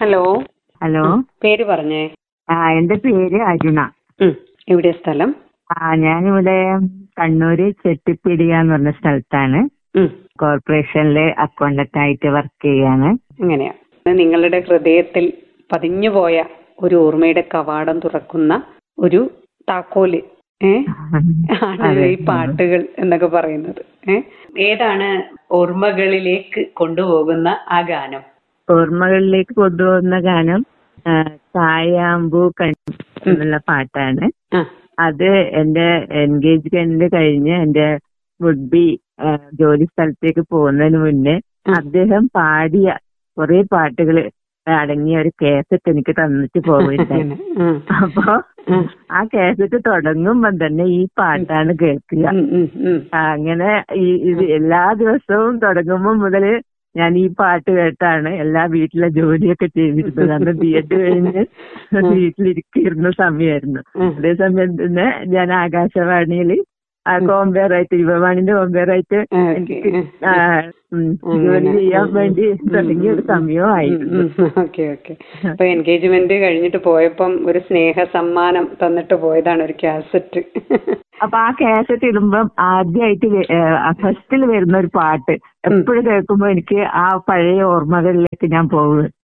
Hello hello പേര് പറഞ്ഞേ ആ എന്റെ പേര് അരുണ ഉം. എവിടെ സ്ഥലം ആ ഞാനിവിടെ കണ്ണൂര് ചെട്ടിപ്പിടിക എന്ന് പറഞ്ഞ സ്ഥലത്താണ് ഉം. കോർപ്പറേഷനില് അക്കൗണ്ടന്റ് ആയിട്ട് വർക്ക് ചെയ്യാണ് അങ്ങനെയാ ഇത് നിങ്ങളുടെ ഹൃദയത്തിൽ പതിഞ്ഞുപോയ ഒരു ഓർമ്മയുടെ കവാടം തുറക്കുന്ന ഒരു താക്കോല് ഏ ആണ് അതെ. ഈ പാട്ടുകൾ എന്നൊക്കെ പറയുന്നത് ഏ ഏതാണ് ഓർമ്മകളിലേക്ക് കൊണ്ടുപോകുന്ന ആ ഗാനം ഓർമ്മകളിലേക്ക് കൊണ്ടുപോകുന്ന ഗാനം ആ, കായാമ്പൂ കണ്ണു എന്നുള്ള പാട്ടാണ് ആ അത് എന്റെ എൻഗേജ്മെന്റ് കഴിഞ്ഞ് എന്റെ വുഡ് ബി ജോലി സ്ഥലത്തേക്ക് പോകുന്നതിന് മുന്നേ ഉം. അദ്ദേഹം പാടിയ കുറെ പാട്ടുകൾ അടങ്ങിയ ഒരു കേസറ്റ് എനിക്ക് തന്നിട്ട് പോവുകയുണ്ടായി അങ്ങനെ. ഉം. അപ്പൊ ഉം. ആ കേസറ്റ് തുടങ്ങുമ്പോ തന്നെ ഈ പാട്ടാണ് കേൾക്കുക ഉം, ഉം, ഉം. ആ, അങ്ങനെ ഈ ഇത് എല്ലാ ദിവസവും തുടങ്ങുമ്പോ മുതല് ഞാൻ ഈ പാട്ട് കേട്ടാണ് എല്ലാ വീട്ടിലെ ജോലിയൊക്കെ ചെയ്തിരുന്നത് അന്ന് ബി എഡ് കഴിഞ്ഞ് വീട്ടിലിരിക്കുന്ന സമയമായിരുന്നു ഉം. അതേസമയം തന്നെ ഞാൻ ആകാശവാണിയില് കോമ്പയറായിട്ട് യുവവാണിന്റെ കോമ്പയറായിട്ട് ആ, എനിക്ക് ഓക്കേ. ആ, ഉം, അങ്ങനെ. ജോലി ചെയ്യാൻ ഉം, വേണ്ടി ഉം, തുടങ്ങിയ ഒരു ഉം, സമയമായിരുന്നു ഉം, ഉം. ഓക്കെ ഓക്കെ അപ്പൊ എൻഗേജ്മെന്റ് കഴിഞ്ഞിട്ട് പോയപ്പം ഒരു സ്നേഹ സമ്മാനം തന്നിട്ട് പോയതാണ് ഒരു കാസറ്റ് അപ്പൊ ആ കാസറ്റ് ഇടുമ്പം ആദ്യമായിട്ട് ഫസ്റ്റിൽ വരുന്ന ഒരു പാട്ട് എപ്പോഴും കേൾക്കുമ്പോ എനിക്ക് ആ പഴയ ഓർമ്മകളിലേക്ക് ഞാൻ പോകും